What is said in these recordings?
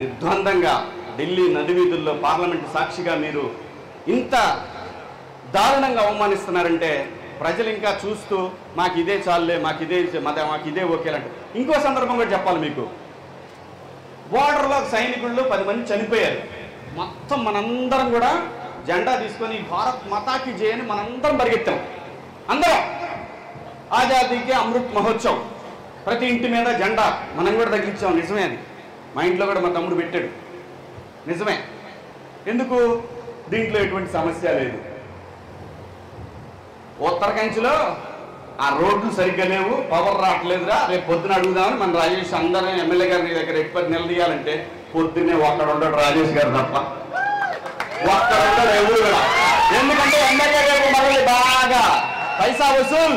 నిర్ద్వందంగా ఢిల్లీ నడి వీధుల్లో పార్లమెంటు సాక్షిగా మీరు ఇంత దారుణంగా అవమానిస్తున్నారంటే ప్రజలు ఇంకా చూస్తూ మాకు ఇదే చాలులే మాకు ఇదే మాదే మాకు ఇదే ఓకేలంటే ఇంకో సందర్భం కూడా చెప్పాలి మీకు బోర్డర్లో సైనికుళ్ళు పది మంది చనిపోయారు మొత్తం మనందరం కూడా జెండా తీసుకొని భారత్ మతాకి జయని మనందరం పరిగెత్తాం అందరం ఆజాదీకి అమృత్ మహోత్సవ్ ప్రతి ఇంటి మీద జెండా మనం కూడా తగిలించాం నిజమే అది మా ఇంట్లో కూడా మా తమ్ముడు పెట్టాడు నిజమే ఎందుకు దీంట్లో ఎటువంటి సమస్య లేదు ఉత్తరకంచిలో ఆ రోడ్లు సరిగ్గా లేవు పవర్ రావట్లేదురా రేపు పొద్దున అడుగుదామని మన రాజేష్ అందరినీ ఎమ్మెల్యే గారిని దగ్గర ఎక్కువ నిలదీయాలంటే పొద్దున్నే ఒక్కడ ఉండడు రాజేష్ గారు తప్ప ఒక్కడ ఉండడు ఎవరు కూడా ఎందుకంటే ఎమ్మెల్యే రేపు మనల్ని బాగా పైసా వసూల్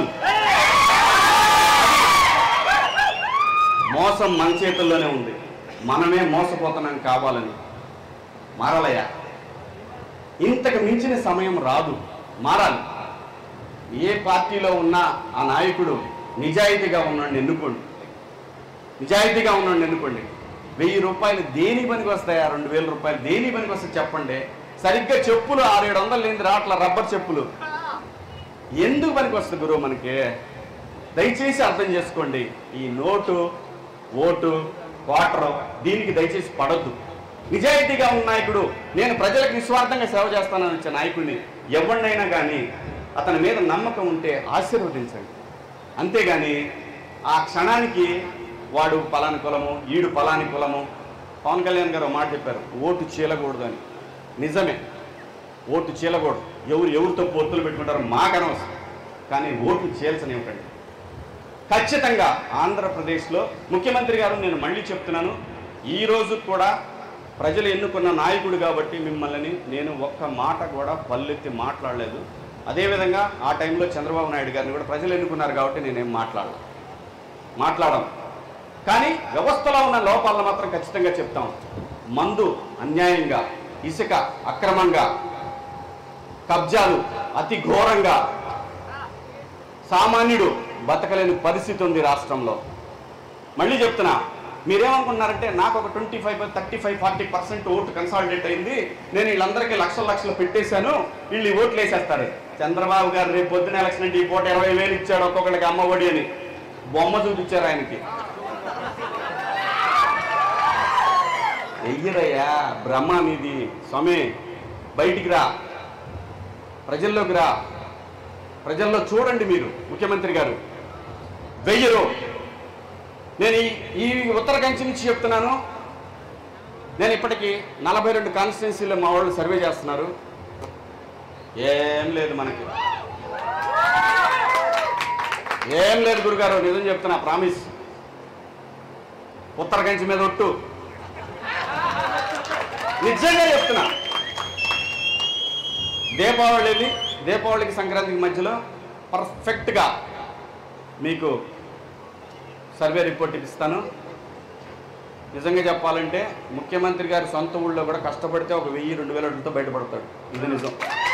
మోసం మన చేతుల్లోనే ఉంది మనమే మోసపోతున్నాం కావాలని మారాలయ్యా ఇంతకు మించిన సమయం రాదు మారాలి ఏ పార్టీలో ఉన్నా ఆ నాయకుడు నిజాయితీగా ఉన్నాడు ఎన్నుకోండి నిజాయితీగా ఉన్నాడు ఎన్నుకోండి వెయ్యి రూపాయలు దేని పనికి వస్తాయా రెండు వేల రూపాయలు దేని పనికి వస్తాయి చెప్పండి సరిగ్గా చెప్పులు ఆరు ఏడు వందలు లేని రాట్ల రబ్బర్ చెప్పులు ఎందుకు పనికి వస్తుంది గురువు మనకి దయచేసి అర్థం చేసుకోండి ఈ నోటు ఓటు క్వార్టర్ దీనికి దయచేసి పడద్దు నిజాయితీగా ఉన్న నాయకుడు నేను ప్రజలకు నిస్వార్థంగా సేవ చేస్తానని వచ్చే నాయకుడిని ఎవరినైనా కానీ అతని మీద నమ్మకం ఉంటే ఆశీర్వదించండి అంతేగాని ఆ క్షణానికి వాడు పలాని కులము ఈడు పలాని కులము పవన్ కళ్యాణ్ గారు ఒక మాట చెప్పారు ఓటు చీలకూడదు అని నిజమే ఓటు చీలకూడదు ఎవరు ఎవరితో పొత్తులు పెట్టుకుంటారో మాకు అనవసరం కానీ ఓట్లు చీల్చనివ్వకండి ఖచ్చితంగా ఆంధ్రప్రదేశ్లో ముఖ్యమంత్రి గారు నేను మళ్ళీ చెప్తున్నాను ఈ రోజు కూడా ప్రజలు ఎన్నుకున్న నాయకుడు కాబట్టి మిమ్మల్ని నేను ఒక్క మాట కూడా పల్లెత్తి మాట్లాడలేదు అదేవిధంగా ఆ టైంలో చంద్రబాబు నాయుడు గారిని కూడా ప్రజలు ఎన్నుకున్నారు కాబట్టి నేనేం మాట్లాడలేదు మాట్లాడడం కానీ వ్యవస్థలో ఉన్న లోపాలను మాత్రం ఖచ్చితంగా చెప్తాం మందు అన్యాయంగా ఇసుక అక్రమంగా కబ్జాలు అతి ఘోరంగా సామాన్యుడు బతకలేని పరిస్థితి ఉంది రాష్ట్రంలో మళ్ళీ చెప్తున్నా మీరేమనుకుంటున్నారంటే నాకు ఒక twenty five thirty five forty percent vote consolidate అయింది నేను వీళ్ళందరికీ లక్షల లక్షలు పెట్టేశాను వీళ్ళు ఈ ఓట్లు వేసేస్తారు చంద్రబాబు గారు రేపు పొద్దున ఎలక్షన్ అంటే ఈ పూట ఇరవై వేలు ఇచ్చాడు ఒక్కొక్కడికి అమ్మ ఒడి అని బొమ్మ చూపించారు ఆయనకి వెయ్యరయ్యా బ్రహ్మ నీది స్వామి బయటికి రా ప్రజల్లోకి రా ప్రజల్లో చూడండి మీరు ముఖ్యమంత్రి గారు వెయ్యరు నేను ఈ ఈ ఉత్తర కంచి నుంచి చెప్తున్నాను నేను ఇప్పటికీ నలభై రెండు కాన్స్టిట్యున్సీలో మా వాళ్ళు సర్వే చేస్తున్నారు ఏం లేదు మనకి ఏం లేదు గురుగారు నిజం చెప్తున్నా ప్రామిస్ ఉత్తర కంచి మీద ఒట్టు నిజంగా చెప్తున్నా దీపావళి వెళ్ళి దీపావళికి సంక్రాంతికి మధ్యలో పర్ఫెక్ట్గా మీకు సర్వే రిపోర్ట్ ఇస్తాను నిజంగా చెప్పాలంటే ముఖ్యమంత్రి గారి సొంత ఊళ్ళో కూడా కష్టపడితే ఒక వెయ్యి రెండు వేల అడుగుతో బయటపడతాడు ఇది నిజం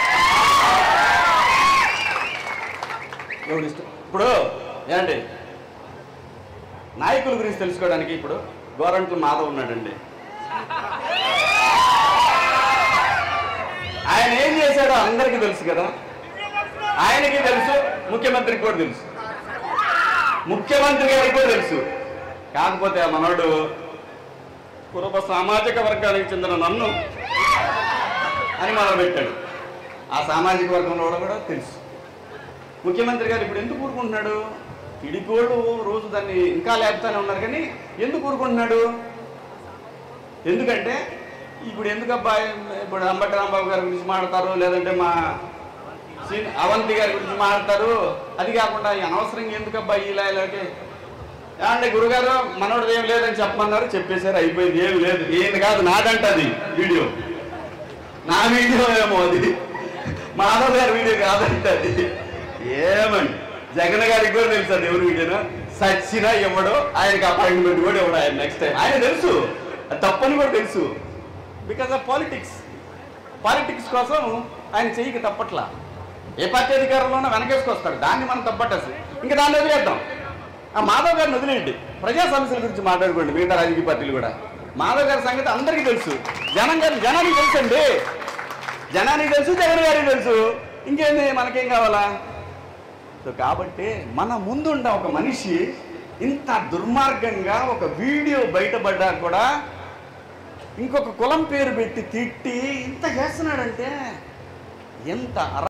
ఎవడు ఇష్టం ఇప్పుడు ఏంటి నాయకుల గురించి తెలుసుకోవడానికి ఇప్పుడు గోరంట్ల మాధవ్ ఉన్నాడండి ఆయన ఏం చేశాడో అందరికీ తెలుసు కదా ఆయనకి తెలుసు ముఖ్యమంత్రికి కూడా తెలుసు ముఖ్యమంత్రి గారికి కూడా తెలుసు కాకపోతే ఆ మనోడు కుటుంబ సామాజిక వర్గానికి చెందిన నన్ను అని మొదలుపెట్టాడు ఆ సామాజిక వర్గంలో కూడా తెలుసు ముఖ్యమంత్రి గారు ఇప్పుడు ఎందుకు ఊరుకుంటున్నాడు ఇడికోడు రోజు దాన్ని ఇంకా లేపుతానే ఉన్నారు కానీ ఎందుకు ఊరుకుంటున్నాడు ఎందుకంటే ఇప్పుడు ఎందుకు అబ్బాయి ఇప్పుడు అంబటి రాంబాబు గారి గురించి మాడతారు లేదంటే మా శ్రీ- అవంతి గారి గురించి మాడతారు అది కాకుండా ఈ అనవసరంగా ఎందుకు అబ్బాయి ఇలా ఇలాంటి అంటే గురుగారు మనోడు ఏం లేదని చెప్పమన్నారు చెప్పేశారు అయిపోయింది ఏం లేదు ఏంది కాదు నాదంట అది వీడియో నా వీడియో ఏమో అది మాధవ్ గారి వీడియో కాదంట అది ఏమండి జగన్ గారికి కూడా తెలుసు అది ఎవరి వీడియోనో సచ్చినా ఇవ్వడు ఆయనకి అపాయింట్మెంట్ కూడా ఇవ్వడు ఆయన నెక్స్ట్ టైం ఆయన తెలుసు అది తప్పని కూడా తెలుసు బికాస్ ఆఫ్ పాలిటిక్స్ పాలిటిక్స్ కోసం ఆయన చెయ్యికి తప్పట్లా ఏ పార్టీ అధికారంలో ఉన్నా వెనకేసుకొస్తాడు దాన్ని మనం తప్పట్టేసి ఇంకా దాన్ని వదిలేద్దాం ఆ మాధవ్ గారిని వదిలేయండి ప్రజా సమస్యల గురించి మాట్లాడుకోండి మిగతా రాజకీయ పార్టీలు కూడా మాధవ్ గారి సంగతి అందరికీ తెలుసు జనం గారి జనానికి తెలుసండి జనానికి తెలుసు జగన్ గారికి తెలుసు ఇంకేంది మనకేం కావాలా సో కాబట్టి మన ముందుండ ఒక మనిషి ఇంత దుర్మార్గంగా ఒక వీడియో బయటపడ్డా కూడా ఇంకొక కులం పేరు పెట్టి తిట్టి ఇంత చేస్తున్నాడంటే ఎంత అర